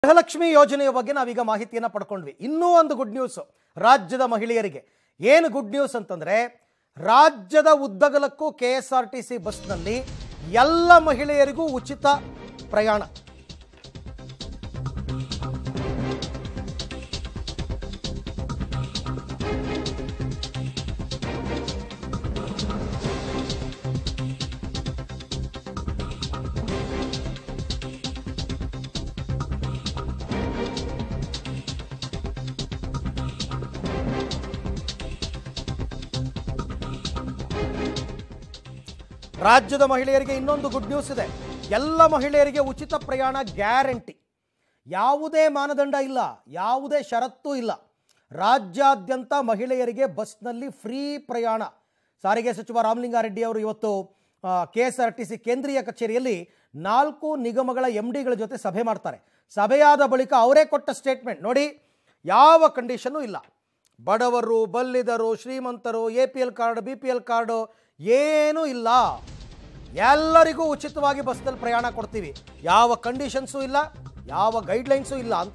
ಗೃಹಲಕ್ಷ್ಮಿ ಯೋಜನೆಯ ಬಗ್ಗೆ ನಾವೀಗ ಮಾಹಿತಿಯನ್ನು ಪಡ್ಕೊಂಡ್ವಿ ಇನ್ನೂ ಒಂದು ಗುಡ್ ನ್ಯೂಸ್ ರಾಜ್ಯದ ಮಹಿಳೆಯರಿಗೆ ಏನು ಗುಡ್ ನ್ಯೂಸ್ ಅಂತಂದ್ರೆ ರಾಜ್ಯದ ಉದ್ದಗಲಕ್ಕೂ K S R T C ಬಸ್ನಲ್ಲಿ ಎಲ್ಲ ಮಹಿಳೆಯರಿಗೂ ಉಚಿತ ಪ್ರಯಾಣ ರಾಜ್ಯದ ಮಹಿಳೆಯರಿಗೆ ಇನ್ನೊಂದು ಗುಡ್ ನ್ಯೂಸ್ ಇದೆ ಎಲ್ಲ ಮಹಿಳೆಯರಿಗೆ ಉಚಿತ ಪ್ರಯಾಣ ಗ್ಯಾರಂಟಿ ಯಾವುದೇ ಮಾನದಂಡ ಇಲ್ಲ ಯಾವುದೇ ಷರತ್ತು ಇಲ್ಲ ರಾಜ್ಯಾದ್ಯಂತ ಮಹಿಳೆಯರಿಗೆ ಬಸ್ನಲ್ಲಿ ಫ್ರೀ ಪ್ರಯಾಣ ಸಾರಿಗೆ ಸಚಿವ ರಾಮಲಿಂಗಾರೆಡ್ಡಿ ಅವರು ಇವತ್ತು K S R T C ಕೇಂದ್ರೀಯ ಕಚೇರಿಯಲ್ಲಿ ನಾಲ್ಕು ನಿಗಮಗಳ ಎಮ್ ಡಿಗಳ ಜೊತೆ ಸಭೆ ಮಾಡ್ತಾರೆ ಸಭೆಯಾದ ಬಳಿಕ ಅವರೇ ಕೊಟ್ಟ ಸ್ಟೇಟ್ಮೆಂಟ್ ನೋಡಿ ಯಾವ ಕಂಡೀಷನ್ನು ಇಲ್ಲ ಬಡವರು ಬಲ್ಲಿದರು ಶ್ರೀಮಂತರು A P L card B P L card ಏನೂ ಇಲ್ಲ ಎಲ್ಲರಿಗೂ ಉಚಿತವಾಗಿ ಬಸ್ನಲ್ಲಿ ಪ್ರಯಾಣ ಕೊಡ್ತೀವಿ ಯಾವ ಕಂಡೀಷನ್ಸು ಇಲ್ಲ ಯಾವ ಗೈಡ್ಲೈನ್ಸು ಇಲ್ಲ ಅಂತ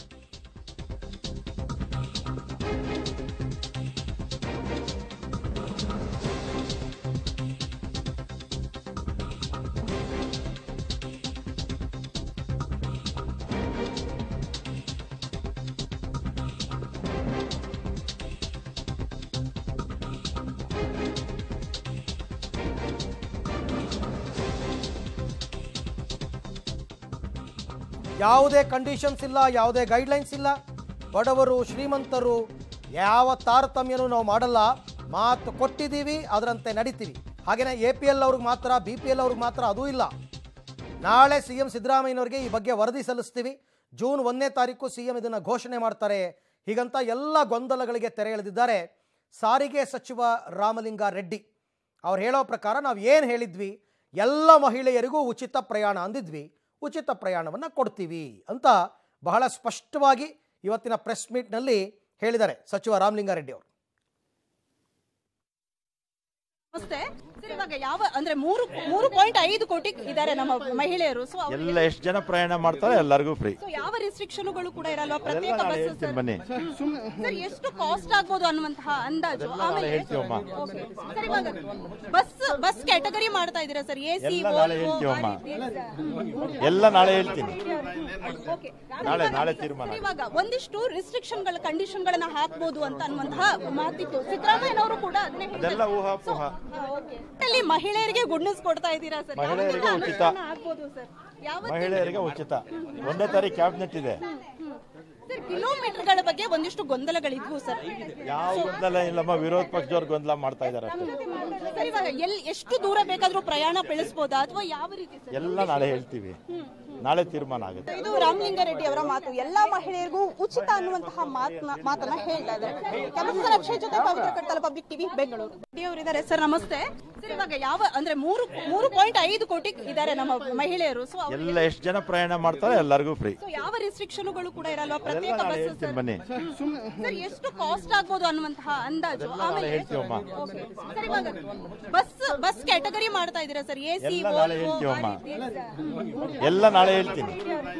ಯಾವುದೇ ಕಂಡೀಷನ್ಸ್ ಇಲ್ಲ ಯಾವುದೇ ಗೈಡ್ಲೈನ್ಸ್ ಇಲ್ಲ ಬಡವರು ಶ್ರೀಮಂತರು ಯಾವ ತಾರತಮ್ಯನೂ ನಾವು ಮಾಡಲ್ಲ ಮಾತು ಕೊಟ್ಟಿದ್ದೀವಿ ಅದರಂತೆ ನಡೀತೀವಿ ಹಾಗೆಯೇ ಎ ಪಿ ಎಲ್ ಅವ್ರಿಗೆ ಮಾತ್ರ ಬಿ ಪಿ ಎಲ್ ಅವ್ರಿಗೆ ಮಾತ್ರ ಅದೂ ಇಲ್ಲ ನಾಳೆ ಸಿ ಎಂ ಸಿದ್ದರಾಮಯ್ಯನವರಿಗೆ ಈ ಬಗ್ಗೆ ವರದಿ ಸಲ್ಲಿಸ್ತೀವಿ ಜೂನ್ ಒಂದನೇ ತಾರೀಕು ಸಿ ಎಂ ಇದನ್ನು ಘೋಷಣೆ ಮಾಡ್ತಾರೆ ಹೀಗಂತ ಎಲ್ಲ ಗೊಂದಲಗಳಿಗೆ ತೆರೆ ಎಳೆದಿದ್ದಾರೆ ಸಾರಿಗೆ ಸಚಿವ ರಾಮಲಿಂಗ ರೆಡ್ಡಿ ಅವ್ರು ಹೇಳೋ ಪ್ರಕಾರ ನಾವು ಏನು ಹೇಳಿದ್ವಿ ಎಲ್ಲ ಮಹಿಳೆಯರಿಗೂ ಉಚಿತ ಪ್ರಯಾಣ ಅಂದಿದ್ವಿ ಉಚಿತ ಪ್ರಯಾಣವನ್ನು ಕೊಡ್ತೀವಿ ಅಂತ ಬಹಳ ಸ್ಪಷ್ಟವಾಗಿ ಇವತ್ತಿನ ಪ್ರೆಸ್ ಮೀಟ್ನಲ್ಲಿ ಹೇಳಿದ್ದಾರೆ ಸಚಿವ ರಾಮಲಿಂಗಾರೆಡ್ಡಿ ಅವರು ನಮಸ್ತೆ ಸರ್ ಇವಾಗ ಯಾವ ಅಂದ್ರೆ ಮೂರು ಮೂರು ಪಾಯಿಂಟ್ ಐದು ಕೋಟಿ ಇದ್ದಾರೆ ನಮ್ಮ ಮಹಿಳೆಯರು ಸೊ ಎಲ್ಲ ಎಷ್ಟು ಜನ ಪ್ರಯಾಣ ಮಾಡ್ತಾರೆ ಎಲ್ಲರಿಗೂ ಫ್ರೀ ಸೊ ಯಾವ ರೆಸ್ಟ್ರಿಕ್ಷನ್ಗಳು ಕೂಡ ಇರಲ್ವಾ ಪ್ರತ್ಯೇಕ ನಾಳೆ ಬಸ್ ಹೇಳ್ತೀನಿ ಬನ್ನಿ ಸರ್ ಎಷ್ಟು ಕಾಸ್ಟ್ ಆಗ್ಬೋದು ಅನ್ನುವಂತಹ ಅಂದಾಜು ಆಮೇಲೆ ಹೇಳ್ತೀವಮ್ಮ. Okay. ಸರ್ ಇವಾಗ ಬಸ್ ಬಸ್ ಕ್ಯಾಟಗರಿ ಮಾಡ್ತಾ ಇದ್ದೀರಾ ಸರ್ ಎ ಸಿ ಎಲ್ಲ ನಾಳೆ ಹೇಳ್ತೀವಮ್ಮ. ಎಲ್ಲ ನಾಳೆ ಹೇಳ್ತೀನಿ ನಾಳೆ ನಾಳೆ ತೀರ್ಮಾನ ಇವಾಗ ಒಂದಿಷ್ಟು ರೆಸ್ಟ್ರಿಕ್ಷನ್ ಗಳ ಕಂಡೀಷನ್ ಗಳನ್ನ ಹಾಕ್ಬೋದು ಅಂತ ಅನ್ನುವಂತಹ ಮಾತಿತ್ತು ಸಿದ್ದರಾಮಯ್ಯನವರು ಕೂಡ ಅದನ್ನೇ ಹೇಳ್ತಾರೆ. ಅದೆಲ್ಲ ಊಹಾಪೋಹ ಹಾ, okay. ಅಲ್ಲಿ ಮಹಿಳೆಯರಿಗೆ ಗುಡ್ ನ್ಯೂಸ್ ಕೊಡ್ತಾ ಇದ್ದೀರಾ ಸರ್ ಮಹಿಳೆಯರಿಗೆ ಯಾವತ್ತಿಂದ ಉಚಿತ. ಅನುಷ್ಠಾನ ಆಗ್ಬೋದು ಸರ್ ಯಾವ ಮಹಿಳೆಯರಿಗೆ ಉಚಿತ ಒಂದೇ ತಾರೀಕು ಕ್ಯಾಬಿನೆಟ್ ಇದೆ ಸರ್ ಕಿಲೋಮೀಟರ್ಗಳ ಬಗ್ಗೆ ಒಂದಿಷ್ಟು ಗೊಂದಲಗಳಿದ್ವು ಸರ್ ಯಾವ ಗೊಂದಲ ಇಲ್ಲಮ್ಮ ವಿರೋಧ ಪಕ್ಷದವ್ರು ಗೊಂದಲ ಮಾಡ್ತಾ ಇದಾರೆ ಅಷ್ಟೇ ಸರ್ ಇವಾಗ ಎಲ್ ಎಷ್ಟು ದೂರ ಬೇಕಾದ್ರೂ ಪ್ರಯಾಣ ಬೆಳೆಸಬಹುದಾ ಅಥವಾ ಯಾವ ರೀತಿ ಸರ್ ಎಲ್ಲ ನಾಳೆ ಹೇಳ್ತೀವಿ ನಾಳೆ ತೀರ್ಮಾನ ಆಗುತ್ತೆ ಇದು ರಾಮಲಿಂಗಾರೆಡ್ಡಿ ಅವರ ಮಾತು ಎಲ್ಲಾ ಮಹಿಳೆಯರಿಗೂ ಉಚಿತ ಅನ್ನುವಂತಹ ಮಾತನ್ನ ಮಾತನ್ನ ಹೇಳ್ತಾ ಇದ್ದಾರೆ ಕ್ಯಾಮರಾ ಅಕ್ಷಯ್ ಜೊತೆ ಪವಿತ್ರ ಕಟ್ಟಲ ಪಬ್ಲಿಕ್ ಟಿವಿ ಬೆಂಗಳೂರು ರೆಡ್ಡಿ ಅವರಿದ್ದಾರೆ ಸರ್ ನಮಸ್ತೆ ಸರ್ ಇವಾಗ ಯಾವ ಅಂದ್ರೆ ಮೂರು ಮೂರು ಪಾಯಿಂಟ್ ಐದು ಕೋಟಿ ಇದ್ದಾರೆ ನಮ್ಮ ಮಹಿಳೆಯರು ಸೊ ಎಲ್ಲ ಎಷ್ಟು ಜನ ಪ್ರಯಾಣ ಮಾಡ್ತಾರೆ ಎಲ್ಲರಿಗೂ ಫ್ರೀ ಸೊ ಯಾವ ರೆಸ್ಟ್ರಿಕ್ಷನ್ಗಳು ಕೂಡ ಇರಲ್ವಾ ಎಲ್ಲ ಪ್ರತ್ಯೇಕ ನಾಳೆ ಬಸ್ ಹೇಳ್ತೀನಿ ಬನ್ನಿ ಸರ್ ಎಷ್ಟು ಕಾಸ್ಟ್ ಆಗ್ಬೋದು ಅನ್ನುವಂತಹ ಅಂದಾಜು ನಾಳೆ ಆಮೇಲೆ ಹೇಳ್ತೀವಮ್ಮ. Okay. ಸರ್ ಇವಾಗ ಬಸ್ ಬಸ್ ಕ್ಯಾಟಗರಿ ಮಾಡ್ತಾ ಇದ್ದೀರಾ ಸರ್ ಎ ಸಿ ಎಲ್ಲ ನಾಳೆ ಹೇಳ್ತೀವಮ್ಮ. ಎಲ್ಲ ನಾಳೆ ಹೇಳ್ತೀನಿ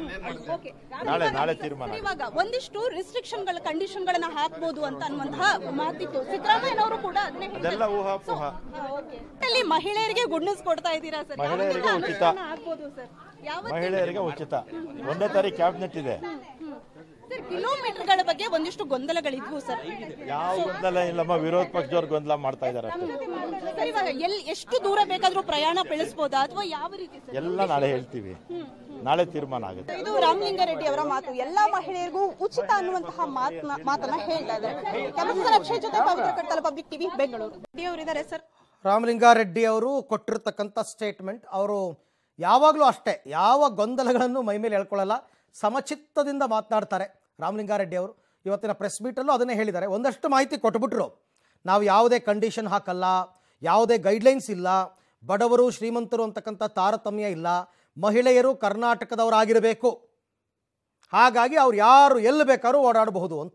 ನಾಳೆ ನಾಳೆ ತೀರ್ಮಾನ ಇವಾಗ ಒಂದಿಷ್ಟು ರೆಸ್ಟ್ರಿಕ್ಷನ್ ಗಳ ಕಂಡೀಷನ್ ಗಳನ್ನ ಹಾಕ್ಬೋದು ಅಂತ ಅನ್ನುವಂತಹ ಮಾತಿತ್ತು ಸಿದ್ದರಾಮಯ್ಯನವರು ಕೂಡ ಅದನ್ನೇ ಹೇಳ್ತಾರೆ. ಅದೆಲ್ಲ ಊಹಾಪೋಹ ಹಾ, okay. ಅಲ್ಲಿ ಮಹಿಳೆಯರಿಗೆ ಗುಡ್ ನ್ಯೂಸ್ ಕೊಡ್ತಾ ಇದ್ದೀರಾ ಸರ್ ಮಹಿಳೆಯರಿಗೆ ಯಾವತ್ತಿಂದ ಉಚಿತ. ಅನುಷ್ಠಾನ ಆಗ್ಬೋದು ಸರ್ ಯಾವ ಮಹಿಳೆಯರಿಗೆ ಉಚಿತ ಒಂದೇ ತಾರೀಕು ಕ್ಯಾಬಿನೆಟ್ ಇದೆ ಸರ್ ಕಿಲೋಮೀಟರ್ಗಳ ಬಗ್ಗೆ ಒಂದಿಷ್ಟು ಗೊಂದಲಗಳಿದ್ವು ಸರ್ ಯಾವ ಗೊಂದಲ ಇಲ್ಲಮ್ಮ ವಿರೋಧ ಪಕ್ಷದವ್ರು ಗೊಂದಲ ಮಾಡ್ತಾ ಇದಾರೆ ಅಷ್ಟೇ ಸರ್ ಇವಾಗ ಎಲ್ ಎಷ್ಟು ದೂರ ಬೇಕಾದ್ರೂ ಪ್ರಯಾಣ ಬೆಳೆಸಬಹುದಾ ಅಥವಾ ಯಾವ ರೀತಿ ಸರ್ ಎಲ್ಲ ನಾಳೆ ಹೇಳ್ತೀವಿ ನಾಳೆ ತೀರ್ಮಾನ ಆಗುತ್ತೆ ಇದು ರಾಮಲಿಂಗಾರೆಡ್ಡಿ ಅವರ ಮಾತು ಎಲ್ಲಾ ಮಹಿಳೆಯರಿಗೂ ಉಚಿತ ಅನ್ನುವಂತಹ ಮಾತನ್ನ ಮಾತನ್ನ ಹೇಳ್ತಾ ಇದ್ದಾರೆ ಕ್ಯಾಮರಾ ಅಕ್ಷಯ್ ಜೊತೆ ಪವಿತ್ರ ಕಟ್ಟಲ ಪಬ್ಲಿಕ್ ಟಿವಿ ಬೆಂಗಳೂರು ರೆಡ್ಡಿ ಅವರಿದ್ದಾರೆ ಸರ್ ರಾಮಲಿಂಗಾರೆಡ್ಡಿ ಅವರು ಕೊಟ್ಟಿರ್ತಕ್ಕಂಥ ಸ್ಟೇಟ್ಮೆಂಟ್ ಅವರು ಯಾವಾಗಲೂ ಅಷ್ಟೇ ಯಾವ ಗೊಂದಲಗಳನ್ನು ಮೈ ಮೇಲೆ ಹೇಳ್ಕೊಳ್ಳಲ್ಲ ಸಮಚಿತ್ತದಿಂದ ಮಾತನಾಡ್ತಾರೆ ರಾಮಲಿಂಗಾರೆಡ್ಡಿ ಅವರು ಇವತ್ತಿನ ಪ್ರೆಸ್ ಮೀಟಲ್ಲೂ ಅದನ್ನೇ ಹೇಳಿದ್ದಾರೆ ಒಂದಷ್ಟು ಮಾಹಿತಿ ಕೊಟ್ಬಿಟ್ರು ನಾವು ಯಾವುದೇ ಕಂಡೀಷನ್ ಹಾಕಲ್ಲ ಯಾವುದೇ ಗೈಡ್ಲೈನ್ಸ್ ಇಲ್ಲ ಬಡವರು ಶ್ರೀಮಂತರು ಅಂತಕ್ಕಂಥ ತಾರತಮ್ಯ ಇಲ್ಲ ಮಹಿಳೆಯರು ಕರ್ನಾಟಕದವರಾಗಿರಬೇಕು ಹಾಗಾಗಿ ಅವ್ರು ಯಾರು ಎಲ್ಲಿ ಬೇಕಾದ್ರೂ ಓಡಾಡಬಹುದು ಅಂತ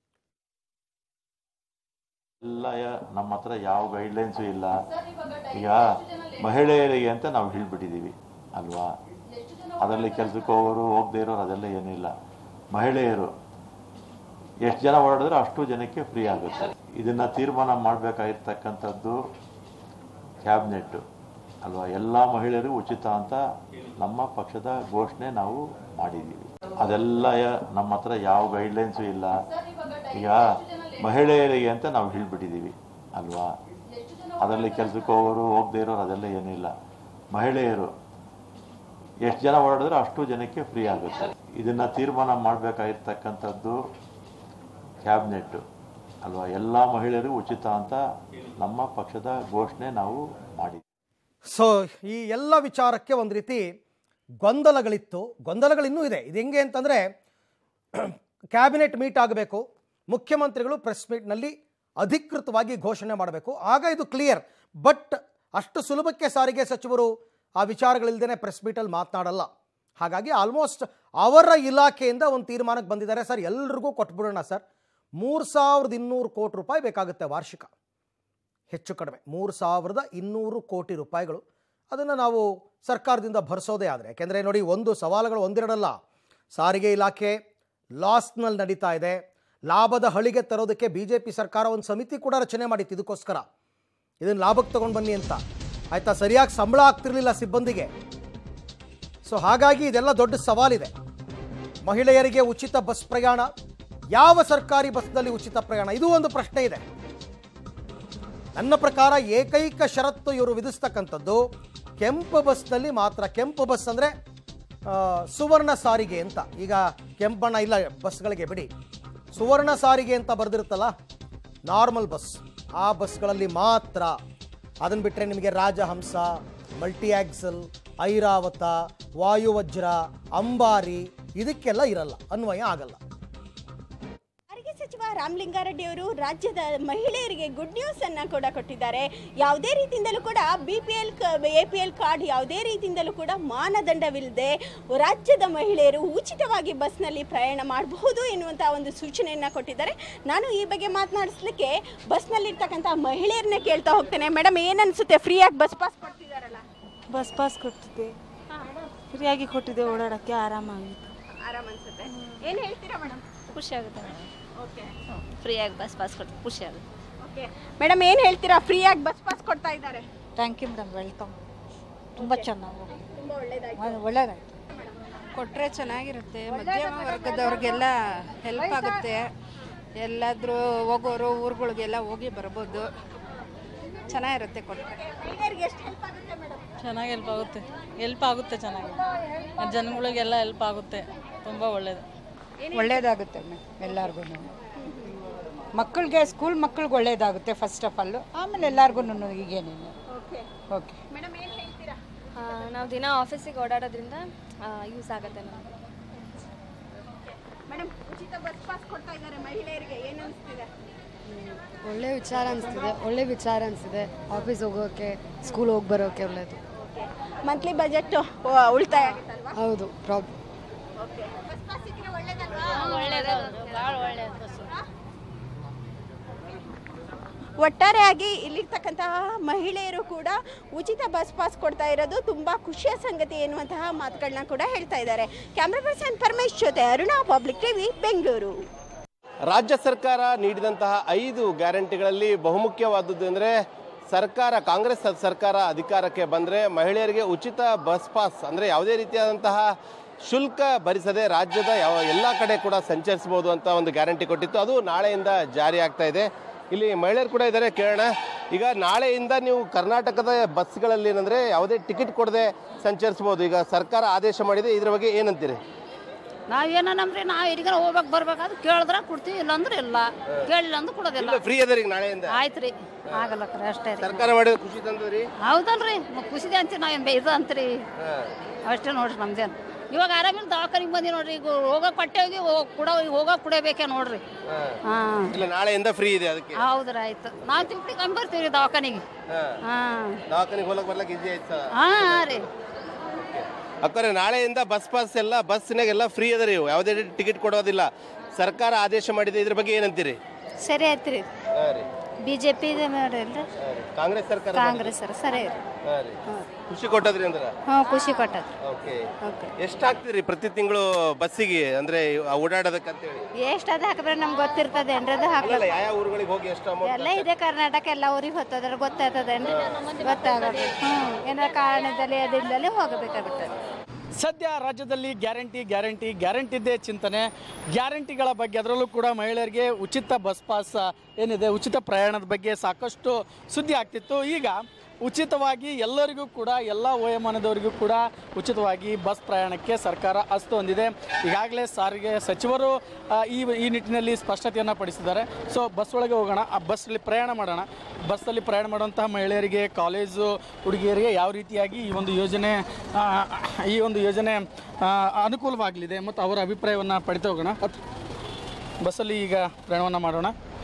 ಎಲ್ಲ ಯ- ನಮ್ಮ ಹತ್ರ ಯಾವ ಗೈಡ್ಲೈನ್ಸು ಇಲ್ಲ ಈಗ ಮಹಿಳೆಯರಿಗೆ ಅಂತ ನಾವು ಹೇಳ್ಬಿಟ್ಟಿದ್ದೀವಿ ಅಲ್ವಾ ಅದರಲ್ಲಿ ಕೆಲಸಕ್ಕೆ ಹೋಗೋರು ಹೋಗದೇ ಇರೋರು ಅದೆಲ್ಲ ಏನಿಲ್ಲ ಮಹಿಳೆಯರು ಎಷ್ಟು ಜನ ಓಡಾಡಿದ್ರೆ ಅಷ್ಟು ಜನಕ್ಕೆ ಫ್ರೀ ಆಗುತ್ತೆ ಇದನ್ನ ತೀರ್ಮಾನ ಮಾಡಬೇಕಾಗಿರ್ತಕ್ಕಂಥದ್ದು ಕ್ಯಾಬಿನೆಟ್ ಅಲ್ವಾ ಎಲ್ಲ ಮಹಿಳೆಯರಿಗೂ ಉಚಿತ ಅಂತ ನಮ್ಮ ಪಕ್ಷದ ಘೋಷಣೆ ನಾವು ಮಾಡಿದ್ದೀವಿ ಅದೆಲ್ಲ ಯ- ನಮ್ಮ ಹತ್ರ ಯಾವ ಗೈಡ್ಲೈನ್ಸು ಇಲ್ಲ ಈಗ ಮಹಿಳೆಯರಿಗೆ ಅಂತ ನಾವು ಹೇಳ್ಬಿಟ್ಟಿದ್ದೀವಿ ಅಲ್ವಾ ಅದರಲ್ಲಿ ಕೆಲಸಕ್ಕೆ ಹೋಗೋರು ಹೋಗದೇ ಇರೋರು ಅದೆಲ್ಲ ಏನಿಲ್ಲ ಮಹಿಳೆಯರು ಎಷ್ಟು ಜನ ಓಡಾಡಿದ್ರೆ ಅಷ್ಟು ಜನಕ್ಕೆ ಫ್ರೀ ಆಗುತ್ತೆ ಇದನ್ನ ತೀರ್ಮಾನ ಮಾಡಬೇಕಾಗಿರ್ತಕ್ಕಂಥದ್ದು ಕ್ಯಾಬಿನೆಟ್ ಅಲ್ವಾ ಎಲ್ಲ ಮಹಿಳೆಯರಿಗೂ ಉಚಿತ ಅಂತ ನಮ್ಮ ಪಕ್ಷದ ಘೋಷಣೆ ನಾವು ಮಾಡಿದ್ದೀವಿ ಸೊ ಈ ಎಲ್ಲ ವಿಚಾರಕ್ಕೆ ಒಂದು ರೀತಿ ಗೊಂದಲಗಳಿತ್ತು ಗೊಂದಲಗಳಿನ್ನೂ ಇದೆ ಇದು ಹೆಂಗೆ ಅಂತಂದರೆ ಕ್ಯಾಬಿನೆಟ್ ಮೀಟ್ ಆಗಬೇಕು ಮುಖ್ಯಮಂತ್ರಿಗಳು ಪ್ರೆಸ್ ಮೀಟ್ನಲ್ಲಿ ಅಧಿಕೃತವಾಗಿ ಘೋಷಣೆ ಮಾಡಬೇಕು ಆಗ ಇದು ಕ್ಲಿಯರ್ ಬಟ್ ಅಷ್ಟು ಸುಲಭಕ್ಕೆ ಸಾರಿಗೆ ಸಚಿವರು ಆ ವಿಚಾರಗಳಿಲ್ಲದೇ ಪ್ರೆಸ್ ಮೀಟಲ್ಲಿ ಮಾತನಾಡಲ್ಲ ಹಾಗಾಗಿ ಆಲ್ಮೋಸ್ಟ್ ಅವರ ಇಲಾಖೆಯಿಂದ ಒಂದು ತೀರ್ಮಾನಕ್ಕೆ ಬಂದಿದ್ದಾರೆ ಸರ್ ಎಲ್ರಿಗೂ ಕೊಟ್ಬಿಡೋಣ ಸರ್ ಮೂರು ಸಾವಿರದ ಇನ್ನೂರು ಕೋಟಿ ರೂಪಾಯಿ ಬೇಕಾಗುತ್ತೆ ವಾರ್ಷಿಕ ಹೆಚ್ಚು ಕಡಿಮೆ ಮೂರು ಸಾವಿರದ ಇನ್ನೂರು ಕೋಟಿ ರೂಪಾಯಿಗಳು ಅದನ್ನು ನಾವು ಸರ್ಕಾರದಿಂದ ಭರಿಸೋದೇ ಆದರೆ ಯಾಕೆಂದರೆ ನೋಡಿ ಒಂದು ಸವಾಲುಗಳು ಒಂದೆರಡಲ್ಲ ಸಾರಿಗೆ ಇಲಾಖೆ ಲಾಸ್ನಲ್ಲಿ ನಡೀತಾ ಇದೆ ಲಾಭದ ಹಳಿಗೆ ತರೋದಕ್ಕೆ ಬಿ ಜೆ ಪಿ ಸರ್ಕಾರ ಒಂದು ಸಮಿತಿ ಕೂಡ ರಚನೆ ಮಾಡಿತ್ತು ಇದಕ್ಕೋಸ್ಕರ ಇದನ್ನು ಲಾಭಕ್ಕೆ ತೊಗೊಂಡು ಬನ್ನಿ ಅಂತ ಆಯಿತಾ ಸರಿಯಾಗಿ ಸಂಬಳ ಆಗ್ತಿರ್ಲಿಲ್ಲ ಸಿಬ್ಬಂದಿಗೆ ಸೊ ಹಾಗಾಗಿ ಇದೆಲ್ಲ ದೊಡ್ಡ ಸವಾಲಿದೆ ಮಹಿಳೆಯರಿಗೆ ಉಚಿತ ಬಸ್ ಪ್ರಯಾಣ ಯಾವ ಸರ್ಕಾರಿ ಬಸ್ನಲ್ಲಿ ಉಚಿತ ಪ್ರಯಾಣ ಇದು ಒಂದು ಪ್ರಶ್ನೆ ಇದೆ ನನ್ನ ಪ್ರಕಾರ ಏಕೈಕ ಷರತ್ತು ಇವರು ವಿಧಿಸ್ತಕ್ಕಂಥದ್ದು ಕೆಂಪು ಬಸ್ನಲ್ಲಿ ಮಾತ್ರ ಕೆಂಪು ಬಸ್ ಅಂದರೆ ಸುವರ್ಣ ಸಾರಿಗೆ ಅಂತ ಈಗ ಕೆಂಪಣ್ಣ ಇಲ್ಲ ಬಸ್ಗಳಿಗೆ ಬಿಡಿ ಸುವರ್ಣ ಸಾರಿಗೆ ಅಂತ ಬರೆದಿರುತ್ತಲ್ಲ ನಾರ್ಮಲ್ ಬಸ್ ಆ ಬಸ್ಗಳಲ್ಲಿ ಮಾತ್ರ ಅದನ್ನು ಬಿಟ್ಟರೆ ನಿಮಗೆ ರಾಜಹಂಸ ಮಲ್ಟಿ ಆಕ್ಸಲ್ ಐರಾವತ ವಾಯುವಜ್ರ ಅಂಬಾರಿ ಇದಕ್ಕೆಲ್ಲ ಇರಲ್ಲ ಅನ್ವಯ ಆಗಲ್ಲ ಸಾರಿಗೆ ಸಚಿವ ರಾಮಲಿಂಗಾರೆಡ್ಡಿ ಅವರು ರಾಜ್ಯದ ಮಹಿಳೆಯರಿಗೆ ಗುಡ್ ನ್ಯೂಸ್ ಅನ್ನ ಕೂಡ ಕೊಟ್ಟಿದ್ದಾರೆ ಯಾವುದೇ ರೀತಿಯಿಂದಲೂ ಕೂಡ B P L A P L card ಯಾವುದೇ ರೀತಿಯಿಂದಲೂ ಕೂಡ ಮಾನದಂಡವಿಲ್ಲದೆ ರಾಜ್ಯದ ಮಹಿಳೆಯರು ಉಚಿತವಾಗಿ ಬಸ್ನಲ್ಲಿ ಪ್ರಯಾಣ ಮಾಡಬಹುದು ಎನ್ನುವಂಥ ಒಂದು ಸೂಚನೆಯನ್ನ ಕೊಟ್ಟಿದ್ದಾರೆ ನಾನು ಈ ಬಗ್ಗೆ ಮಾತನಾಡಿಸ್ಲಿಕ್ಕೆ ಬಸ್ನಲ್ಲಿರ್ತಕ್ಕಂಥ ಮಹಿಳೆಯರನ್ನ ಕೇಳ್ತಾ ಹೋಗ್ತೇನೆ ಮೇಡಮ್ ಏನು ಅನ್ಸುತ್ತೆ ಫ್ರೀಯಾಗಿ ಬಸ್ ಪಾಸ್ ಕೊಡ್ತಿದಾರಲ್ಲ ಬಸ್ ಪಾಸ್ ಕೊಡ್ತಿದ್ದೆ ಫ್ರೀಯಾಗಿ ಕೊಟ್ಟಿದ್ದೆ ಓಡಾಡೋಕ್ಕೆ ಆರಾಮಾಗಿತ್ತು ಆರಾಮ್ ಅನ್ಸುತ್ತೆ ಏನು ಹೇಳ್ತೀರಾ ಮೇಡಮ್ ಖುಷಿ ಆಗುತ್ತೆ ಓಕೆ ಫ್ರೀಯಾಗಿ ಬಸ್ ಪಾಸ್ ಕೊಟ್ಟು ಖುಷಿ ಆಗುತ್ತೆ ಓಕೆ ಮೇಡಮ್ ಏನು ಹೇಳ್ತೀರಾ ಫ್ರೀಯಾಗಿ ಬಸ್ ಪಾಸ್ ಕೊಡ್ತಾ ಇದ್ದಾರೆ ಥ್ಯಾಂಕ್ ಯು ಮೇಡಮ್ ವೆಲ್ಕಮ್ ತುಂಬ ಚೆನ್ನಾಗಿ ತುಂಬ ಒಳ್ಳೇದಾಯ್ತು ಒಳ್ಳೆಯದಾಯ್ತು ಕೊಟ್ಟರೆ ಚೆನ್ನಾಗಿರುತ್ತೆ ಮಧ್ಯಮ ವರ್ಗದವ್ರಿಗೆಲ್ಲ ಹೆಲ್ಪ್ ಆಗುತ್ತೆ ಎಲ್ಲಾದರೂ ಹೋಗೋರು ಊರುಗಳಿಗೆಲ್ಲ ಹೋಗಿ ಬರ್ಬೋದು ಚೆನ್ನಾಗಿರುತ್ತೆ ಕೊಟ್ಟರೆ ಮಹಿಳೆಯರಿಗೆ ಎಷ್ಟು ಹೆಲ್ಪ್ ಆಗುತ್ತೆ ಮೇಡಮ್ ಚೆನ್ನಾಗಿ ಹೆಲ್ಪ್ ಆಗುತ್ತೆ ಹೆಲ್ಪ್ ಆಗುತ್ತೆ ಚೆನ್ನಾಗಿ ಜನಗಳಿಗೆಲ್ಲ ಹೆಲ್ಪ್ ಆಗುತ್ತೆ ತುಂಬ ಒಳ್ಳೆಯದು ಒಳ್ಳೆಯದಾಗುತ್ತೆ ಎಲ್ಲರಿಗೂ ಮಕ್ಕಳಿಗೆ ಸ್ಕೂಲ್ ಮಕ್ಕಳಿಗೆ ಒಳ್ಳೆಯದಾಗುತ್ತೆ ಫಸ್ಟ್ ಆಫ್ ಆಲು ಆಮೇಲೆ ಎಲ್ಲರಿಗೂ ಈಗೇನೇನು ಓಕೆ ಓಕೆ ಮೇಡಮ್ ಏನು ಹೇಳ್ತೀರಾ ನಾವು ದಿನ ಆಫೀಸಿಗೆ ಓಡಾಡೋದ್ರಿಂದ ಯೂಸ್ ಆಗುತ್ತೆ ನಮಗೆ ಮೇಡಮ್ ಉಚಿತ ಬಸ್ ಪಾಸ್ ಕೊಡ್ತಾ ಇದ್ದಾರೆ ಮಹಿಳೆಯರಿಗೆ ಏನು ಅನಿಸ್ತಿದೆ ಒಳ್ಳೆ ವಿಚಾರ ಅನಿಸ್ತಿದೆ ಒಳ್ಳೆ ವಿಚಾರ ಅನಿಸ್ತಿದೆ ಆಫೀಸ್ ಹೋಗೋಕ್ಕೆ ಸ್ಕೂಲ್ ಹೋಗಿ ಬರೋಕ್ಕೆ ಒಳ್ಳೆಯದು ಮಂತ್ಲಿ ಬಜೆಟ್ ಉಳಿತಾಯ ಆಗುತ್ತಲ್ವಾ ಹೌದು ಪ್ರಾಬ್ ಓಕೆ ಬಸ್ ಪಾಸ್ ಸಿಕ್ಕರೆ ಒಳ್ಳೇದಲ್ವಾ ಒಳ್ಳೆಯದು ಭಾಳ ಒಳ್ಳೆಯದು ಒಟ್ಟಾರೆಯಾಗಿ ಇಲ್ಲಿರ್ತಕ್ಕಂತಹ ಮಹಿಳೆಯರು ಕೂಡ ಉಚಿತ ಬಸ್ ಪಾಸ್ ಕೊಡ್ತಾ ಇರೋದು ತುಂಬಾ ಖುಷಿಯ ಸಂಗತಿ ಎನ್ನುವಂತಹ ಮಾತುಗಳನ್ನ ಕೂಡ ಹೇಳ್ತಾ ಇದ್ದಾರೆ ಕ್ಯಾಮ್ರಾ ಪರ್ಸನ್ ಪರಮೇಶ್ ಜೊತೆ ಅರುಣಾ ಪಬ್ಲಿಕ್ ಟಿವಿ ಬೆಂಗಳೂರು ರಾಜ್ಯ ಸರ್ಕಾರ ನೀಡಿದಂತಹ ಐದು ಗ್ಯಾರಂಟಿಗಳಲ್ಲಿ ಬಹುಮುಖ್ಯವಾದದ್ದು ಅಂದರೆ ಸರ್ಕಾರ ಕಾಂಗ್ರೆಸ್ ಸರ್ಕಾರ ಅಧಿಕಾರಕ್ಕೆ ಬಂದರೆ ಮಹಿಳೆಯರಿಗೆ ಉಚಿತ ಬಸ್ ಪಾಸ್ ಅಂದರೆ ಯಾವುದೇ ರೀತಿಯಾದಂತಹ ಶುಲ್ಕ ಭರಿಸದೆ ರಾಜ್ಯದ ಯಾವ ಎಲ್ಲ ಕಡೆ ಕೂಡ ಸಂಚರಿಸಬಹುದು ಅಂತ ಒಂದು ಗ್ಯಾರಂಟಿ ಕೊಟ್ಟಿತ್ತು ಅದು ನಾಳೆಯಿಂದ ಜಾರಿ ಆಗ್ತಾ ಇದೆ ಇಲ್ಲಿ ಮಹಿಳೆಯರು ಕೂಡ ಇದ್ದಾರೆ ಕೇಳೋಣ ಈಗ ನಾಳೆಯಿಂದ ನೀವು ಕರ್ನಾಟಕದ ಬಸ್ಗಳಲ್ಲಿ ಏನಂದರೆ ಯಾವುದೇ ಟಿಕೆಟ್ ಕೊಡದೆ ಸಂಚರಿಸ್ಬೋದು ಈಗ ಸರ್ಕಾರ ಆದೇಶ ಮಾಡಿದೆ ಇದ್ರ ಬಗ್ಗೆ ಏನಂತೀರಿ ನಾವೇನ ನಮ್ರಿ ನಾವು ಎಲ್ಲಿಗಾರ ಹೋಗ್ಬೇಕು ಬರ್ಬೇಕಾದ್ರೆ ಕೇಳಿದ್ರೆ ಕೊಡ್ತೀವಿ ಇಲ್ಲಾಂದ್ರೆ ಇಲ್ಲ ಕೇಳಿಲ್ಲ ಅಂದ್ರೆ ಕೊಡೋದಿಲ್ಲ ಫ್ರೀ ಅದ ಈಗ ನಾಳೆಯಿಂದ ಆಯ್ತು ರೀ ಆಗಲ್ಲ ಕರೆ ಅಷ್ಟೇ ರೀ ಸರ್ಕಾರ ಮಾಡಿದ ಖುಷಿ ತಂದದ್ರಿ ಹೌದಲ್ರಿ ಮತ್ತೆ ಖುಷಿದೆ ಅಂತೀವಿ ನಾವೇನು ಇದು ಅಂತ್ರಿ ಅಷ್ಟೇ ನೋಡ್ರಿ ನಮ್ದೇನು ಇವಾಗ ಆರಾಮಿಲ್ಲ ದವಾಖಾನಿಗೆ ಬಂದಿ ನೋಡ್ರಿ ಈಗ ಹೋಗೋ ಪಟ್ಟೆಗೆ ಹೋಗಿ ಕೂಡ ಹೋಗೋ ಕುಡಿಯಬೇಕೆ ನೋಡ್ರಿ ಹಾಂ ಇಲ್ಲ ನಾಳೆಯಿಂದ ಫ್ರೀ ಇದೆ ಅದಕ್ಕೆ ಹೌದ್ರಿ ಆಯ್ತು ನಾವು ತಿಂಪಿ ಕಮ್ಮಿ ಬರ್ತೀವಿ ರೀ ದವಾಖಾನಿಗೆ ಹಾಂ ದವಾಖಾನಿಗೆ ಹೋಗಕ್ ಬರ್ಲಕ್ ಈಸಿ ಆಯ್ತಾ ಹಾಂ ಹಾಂ ರೀ ಅಕ್ಕರೆ ನಾಳೆಯಿಂದ ಬಸ್ ಪಾಸ್ ಎಲ್ಲ ಬಸ್ನಾಗೆಲ್ಲ ಫ್ರೀ ಅದ ರೀ ಯಾವುದೇ ಟಿಕೆಟ್ ಕೊಡೋದಿಲ್ಲ ಸರ್ಕಾರ ಆದೇಶ ಮಾಡಿದೆ ಇದ್ರ ಬಗ್ಗೆ ಏನಂತೀರಿ ಸರಿ ಆಯ್ತು ರೀ ಬಿ ಜೆ ಪಿ ಇದೆ ಮಾಡಿಲ್ರಿ ಕಾಂಗ್ರೆಸ್ ಸರ್ಕಾರ ಕಾಂಗ್ರೆಸ್ ಸರ್ ಸರಿ ರೀ ಹಾಂ ರೀ. ಖುಷಿ ಕೊಟ್ಟದ್ರಿ ಅಂದ್ರ ಹ್ಞೂ ಖುಷಿ ಕೊಟ್ಟದ್ರಿ ಓಕೆ ಓಕೆ ಎಷ್ಟು ಹಾಕ್ತೀರಿ ಪ್ರತಿ ತಿಂಗಳು ಬಸ್ಸಿಗೆ ಅಂದ್ರೆ ಓಡಾಡೋದಕ್ಕೆ ಅಂತೇಳಿ ಎಷ್ಟು ಅದು ಹಾಕಿದ್ರೆ ನಮ್ಗೆ ಗೊತ್ತಿರ್ತದೆ ಏನ್ರಿ ಅದು ಅಲ್ಲಲ್ಲ ಹಾಕ್ಬೇಕು ಯಾವ ಊರುಗಳಿಗೆ ಹೋಗಿ ಎಷ್ಟು ಅಮೌಂಟ್ ಎಲ್ಲ ಇದೆ ಕರ್ನಾಟಕ ಎಲ್ಲ ಊರಿಗೆ ಹೊತ್ತದ್ರ ಗೊತ್ತಾಗ್ತದೇನ್ರಿ ಗೊತ್ತಾಗಲ್ಲ ಹ್ಞೂ ಏನಾರ ಕಾರಣದಲ್ಲಿ ಅದಿಂದಲೇ ಹೋಗಬೇಕಾಗುತ್ತದೆ ಸದ್ಯ ರಾಜ್ಯದಲ್ಲಿ ಗ್ಯಾರಂಟಿ ಗ್ಯಾರಂಟಿ ಗ್ಯಾರಂಟಿದ್ದೇ ಚಿಂತನೆ ಗ್ಯಾರಂಟಿಗಳ ಬಗ್ಗೆ ಅದರಲ್ಲೂ ಕೂಡ ಮಹಿಳೆಯರಿಗೆ ಉಚಿತ ಬಸ್ ಪಾಸ್ ಏನಿದೆ ಉಚಿತ ಪ್ರಯಾಣದ ಬಗ್ಗೆ ಸಾಕಷ್ಟು ಸುದ್ದಿ ಆಗ್ತಿತ್ತು ಈಗ ಉಚಿತವಾಗಿ ಎಲ್ಲರಿಗೂ ಕೂಡ ಎಲ್ಲ ವಯೋಮಾನದವರಿಗೂ ಕೂಡ ಉಚಿತವಾಗಿ ಬಸ್ ಪ್ರಯಾಣಕ್ಕೆ ಸರ್ಕಾರ ಅಸ್ತು ಹೊಂದಿದೆ ಈಗಾಗಲೇ ಸಾರಿಗೆ ಸಚಿವರು ಆ, ಈ ಈ ನಿಟ್ಟಿನಲ್ಲಿ ಸ್ಪಷ್ಟತೆಯನ್ನು ಪಡಿಸಿದ್ದಾರೆ ಸೊ ಬಸ್ ಒಳಗೆ ಹೋಗೋಣ ಆ ಬಸ್ಸಲ್ಲಿ ಪ್ರಯಾಣ ಮಾಡೋಣ ಬಸ್ಸಲ್ಲಿ ಪ್ರಯಾಣ ಮಾಡುವಂತಹ ಮಹಿಳೆಯರಿಗೆ ಕಾಲೇಜು ಹುಡುಗಿಯರಿಗೆ ಯಾವ ರೀತಿಯಾಗಿ ಈ ಒಂದು ಯೋಜನೆ ಆ, ಈ ಒಂದು ಯೋಜನೆ ಆ, ಅನುಕೂಲವಾಗಲಿದೆ ಮತ್ತು ಅವರ ಅಭಿಪ್ರಾಯವನ್ನು ಪಡಿತಾ ಹೋಗೋಣ ಅತ್- ಬಸ್ಸಲ್ಲಿ ಈಗ ಪ್ರಯಾಣವನ್ನು ಮಾಡೋಣ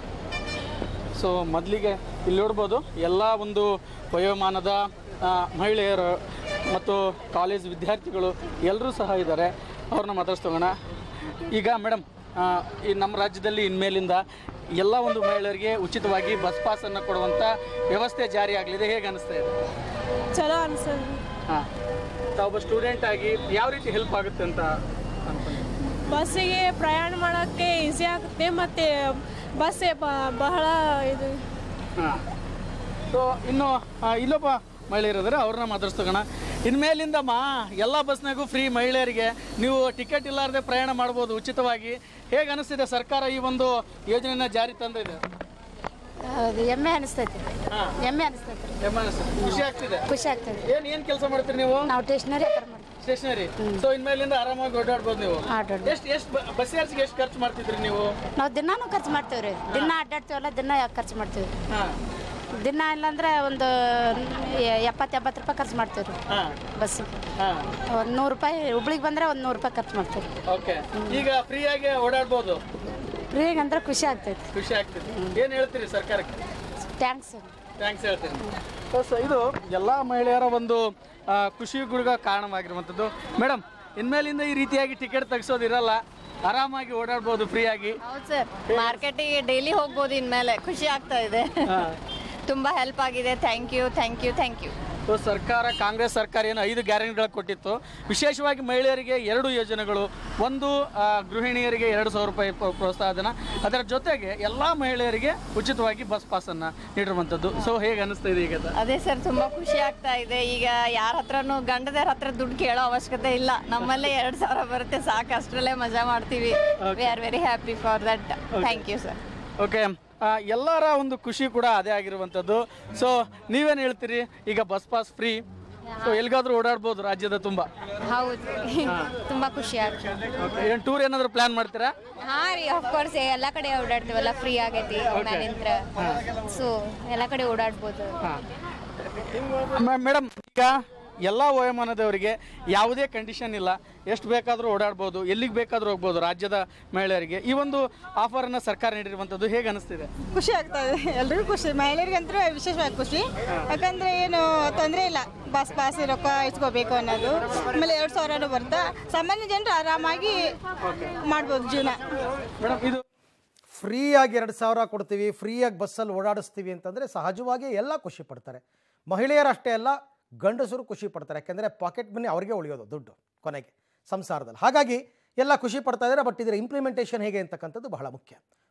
ಸೊ ಮೊದಲಿಗೆ ಇಲ್ಲಿ ನೋಡ್ಬೋದು ಎಲ್ಲ ಒಂದು ವಯೋಮಾನದ ಆ, ಮಹಿಳೆಯರು ಮತ್ತು ಕಾಲೇಜ್ ವಿದ್ಯಾರ್ಥಿಗಳು ಎಲ್ಲರೂ ಸಹ ಇದ್ದಾರೆ ಅವ್ರನ್ನ ಮಾತಾಡ್ಸ್ತೋಗೋಣ ಈಗ ಮೇಡಮ್ ಈ ನಮ್ಮ ರಾಜ್ಯದಲ್ಲಿ ಇನ್ಮೇಲಿಂದ ಎಲ್ಲ ಒಂದು ಮಹಿಳೆಯರಿಗೆ ಉಚಿತವಾಗಿ ಬಸ್ ಪಾಸನ್ನು ಕೊಡುವಂಥ ವ್ಯವಸ್ಥೆ ಜಾರಿ ಆಗಲಿದೆ ಹೇಗೆ ಅನಿಸ್ತಾ ಇದೆ ಚಲೋ ಅನ್ಸದ್ ಹಾಂ ತಾವೊಬ್ಬ ಸ್ಟೂಡೆಂಟ್ ಆಗಿ ಯಾವ ರೀತಿ ಹೆಲ್ಪ್ ಆಗುತ್ತೆ ಅಂತ ಅನ್ಕೊಂಡು ಬಸ್ಸಿಗೆ ಪ್ರಯಾಣ ಮಾಡೋಕ್ಕೆ ಈಸಿ ಆಗುತ್ತೆ ಮತ್ತು ಬಸ್ ಬಹಳ ಇದು ಹಾಂ ಸೊ ಇನ್ನು ಆ, ಇಲ್ಲೊಬ್ಬ ಮಹಿಳೆಯರಿದ್ದಾರೆ ಅವ್ರನ್ನ ಮಾತಾಡ್ಸ್ತೋಗೋಣ ಇನ್ಮೇಲಿಂದ ಮಾ ಎಲ್ಲ ಬಸ್ನಾಗೂ ಫ್ರೀ ಮಹಿಳೆಯರಿಗೆ ನೀವು ಟಿಕೆಟ್ ಇಲ್ಲಾರದೆ ಪ್ರಯಾಣ ಮಾಡ್ಬೋದು ಉಚಿತವಾಗಿ ಹೇಗೆ ಅನಿಸ್ತಿದೆ ಸರ್ಕಾರ ಈ ಒಂದು ಯೋಜನೆನ ಜಾರಿ ತಂದಿದೆ ಹೌದು ಎಮ್ಮೆ ಅನಿಸ್ತೈತಿ ಎಮ್ಮೆ ಅನಿಸ್ತೈತಿ ಹೆಮ್ಮೆ ಅನಿಸ್ತದೆ ಖುಷಿ ಆಗ್ತಿದೆ ಖುಷಿ ಆಗ್ತದೆ ಏನು ಏನು ಕೆಲಸ ಮಾಡ್ತೀರಿ ನೀವು ನಾವು ಸ್ಟೇಷನರಿ ವ್ಯಾಪಾರ ಮಾಡ್ತೀವಿ ಸ್ಟೇಷನರಿ ಸೊ ಇನ್ಮೇಲಿಂದ ಆರಾಮಾಗಿ ಓಡಾಡ್ಬೋದು ನೀವು ಆಟಾಡ್ಬೋದು. ಎಷ್ಟು ಎಷ್ಟು ಬಸ್ ಚಾರ್ಜ್ಗೆ ಎಷ್ಟು ಖರ್ಚು ಮಾಡ್ತಿದ್ರಿ ನೀವು ನಾವು ದಿನಾನು ಖರ್ಚು ಮಾಡ್ತೀವಿ ರೀ ದಿನ ಅಡ್ಡಾಡ್ತೀವಲ್ಲ ದಿನ ಖರ್ಚು ಮಾಡ್ತೀವಿ ಹಾಂ ದಿನ ಇಲ್ಲಾಂದ್ರೆ ಒಂದು ಎಪ್ಪತ್ತು ಎಂಬತ್ತು ರೂಪಾಯಿ ಖರ್ಚು ಮಾಡ್ತೀವಿ ರೀ ಹಾಂ ಬಸ್ ಹಾಂ ಒಂದು ನೂರು ರೂಪಾಯಿ ಹುಬ್ಳಿಗೆ ಬಂದರೆ ಒಂದು ನೂರು ರೂಪಾಯಿ ಖರ್ಚು ಮಾಡ್ತೀವಿ ಓಕೆ ಈಗ ಫ್ರೀಯಾಗಿ ಓಡಾಡ್ಬೋದು ಫ್ರೀಗೆ ಅಂದ್ರೆ ಖುಷಿ ಆಗ್ತೈತಿ ಖುಷಿ ಆಗ್ತದೆ ಏನು ಹೇಳ್ತೀರಿ ಸರ್ಕಾರಕ್ಕೆ ಥ್ಯಾಂಕ್ಸ್ ಥ್ಯಾಂಕ್ಸ್ ಹೇಳ್ತೀನಿ ಸೊ ಸೊ ಇದು ಎಲ್ಲ ಮಹಿಳೆಯರ ಒಂದು ಆ, ಖುಷಿಗಳಿಗ ಕಾರಣವಾಗಿರುವಂಥದ್ದು ಮೇಡಮ್ ಇನ್ಮೇಲಿಂದ ಈ ರೀತಿಯಾಗಿ ಟಿಕೆಟ್ ತೆಗ್ಸೋದಿರಲ್ಲ ಆರಾಮಾಗಿ ಓಡಾಡ್ಬೋದು ಫ್ರೀಯಾಗಿ ಹೌದು ಸರ್ ಮಾರ್ಕೆಟಿಗೆ ಡೈಲಿ ಹೋಗ್ಬೋದು ಇನ್ಮೇಲೆ ಖುಷಿ ಆಗ್ತಾ ಇದೆ ತುಂಬಾ ಹೆಲ್ಪ್ ಆಗಿದೆ thank you thank you thank you so ಸರ್ಕಾರ ಕಾಂಗ್ರೆಸ್ ಸರ್ಕಾರ ಏನು ಐದು ಗ್ಯಾರಂಟಿಗಳು ಕೊಟ್ಟಿತ್ತು ವಿಶೇಷವಾಗಿ ಮಹಿಳೆಯರಿಗೆ ಎರಡು ಯೋಜನೆಗಳು ಒಂದು ಆ, ಗೃಹಿಣಿಯರಿಗೆ ಎರಡು ಸಾವಿರ ರೂಪಾಯಿ ಪ್ರೋ- ಪ್ರೋತ್ಸಾಹ ಧನ ಅದರ ಜೊತೆಗೆ ಎಲ್ಲ ಮಹಿಳೆಯರಿಗೆ ಉಚಿತವಾಗಿ ಬಸ್ ಪಾಸನ್ನು ನೀಡಿರುವಂಥದ್ದು ಸೊ ಹೇಗೆ ಅನಿಸ್ತಾ ಇದೆ ಈಗ ಅದು? ಅದೇ ಸರ್ ತುಂಬಾ ಖುಷಿ ಆಗ್ತಾ ಇದೆ ಈಗ ಯಾರ ಹತ್ರನೂ ಗಂಡದರ ಹತ್ರ ದುಡ್ಡು ಕೇಳೋ ಅವಶ್ಯಕತೆ ಇಲ್ಲ ನಮ್ಮಲ್ಲೇ ಎರಡು ಸಾವಿರ ಬರುತ್ತೆ ಸಾಕು ಅಷ್ಟರಲ್ಲೇ ಮಜಾ ಮಾಡ್ತೀವಿ we are very happy for that thank you sir okay ಆ, ಎಲ್ಲರ ಒಂದು ಖುಷಿ ಕೂಡ ಅದೇ ಆಗಿರುವಂಥದ್ದು ಸೊ ನೀವೇನು ಹೇಳ್ತೀರಿ ಈಗ ಬಸ್ ಪಾಸ್ ಫ್ರೀ ಸೊ ಎಲ್ಲಿಗಾದ್ರೂ ಓಡಾಡ್ಬೋದು ರಾಜ್ಯದ ತುಂಬ ಹೌದು ತುಂಬಾ ಖುಷಿ ಆಗ್ತದೆ ಏನು ಟೂರ್ ಏನಾದರೂ ಪ್ಲಾನ್ ಮಾಡ್ತೀರಾ ಹಾ ರೀ ಕೋರ್ಸ್ ಎಲ್ಲ ಕಡೆ ಓಡಾಡ್ತೀವಲ್ಲ ಫ್ರೀ ಆಗೈತಿ ಮ್ಯಾಲಿಂತ್ರ ಸೊ ಎಲ್ಲ ಕಡೆ ಓಡಾಡ್ಬೋದು ಮೇಡಮ್ ಈಗ ಎಲ್ಲ ವಯೋಮಾನದವರಿಗೆ ಯಾವುದೇ ಕಂಡೀಷನ್ ಇಲ್ಲ ಎಷ್ಟು ಬೇಕಾದರೂ ಓಡಾಡ್ಬೋದು ಎಲ್ಲಿಗೆ ಬೇಕಾದರೂ ಹೋಗ್ಬೋದು ರಾಜ್ಯದ ಮಹಿಳೆಯರಿಗೆ ಈ ಒಂದು ಆಫರನ್ನು ಸರ್ಕಾರ ನೀಡಿರುವಂಥದ್ದು ಹೇಗೆ ಅನಿಸ್ತಿದೆ ಖುಷಿ ಆಗ್ತಾ ಇದೆ ಎಲ್ರಿಗೂ ಖುಷಿ ಮಹಿಳೆಯರಿಗಂತೂ ವಿಶೇಷವಾಗಿ ಖುಷಿ ಯಾಕಂದ್ರೆ ಏನು ತೊಂದರೆ ಇಲ್ಲ ಬಸ್ ಪಾಸ್ ರೊಕ್ಕ ಇಸ್ಕೋಬೇಕು ಅನ್ನೋದು ಆಮೇಲೆ ಎರಡು ಸಾವಿರನೂ ಬರುತ್ತೆ ಸಾಮಾನ್ಯ ಜನರು ಆರಾಮಾಗಿ ಮಾಡ್ಬೋದು ಜೀವನ ಮೇಡಮ್ ಇದು ಫ್ರೀಯಾಗಿ ಎರಡು ಸಾವಿರ ಕೊಡ್ತೀವಿ ಫ್ರೀಯಾಗಿ ಬಸ್ಸಲ್ಲಿ ಓಡಾಡಿಸ್ತೀವಿ ಅಂತಂದರೆ ಸಹಜವಾಗಿ ಎಲ್ಲ ಖುಷಿ ಪಡ್ತಾರೆ ಮಹಿಳೆಯರಷ್ಟೇ ಅಲ್ಲ ಗಂಡಸರು ಖುಷಿ ಪಡ್ತಾರೆ ಯಾಕೆಂದರೆ ಪಾಕೆಟ್ ಮನಿ ಅವ್ರಿಗೆ ಉಳಿಯೋದು ದುಡ್ಡು ಕೊನೆಗೆ ಸಂಸಾರದಲ್ಲಿ ಹಾಗಾಗಿ ಎಲ್ಲ ಖುಷಿ ಪಡ್ತಾ ಇದ್ದಾರೆ ಬಟ್ ಇದರ ಇಂಪ್ಲಿಮೆಂಟೇಷನ್ ಹೇಗೆ ಅಂತಕ್ಕಂಥದ್ದು ಬಹಳ ಮುಖ್ಯ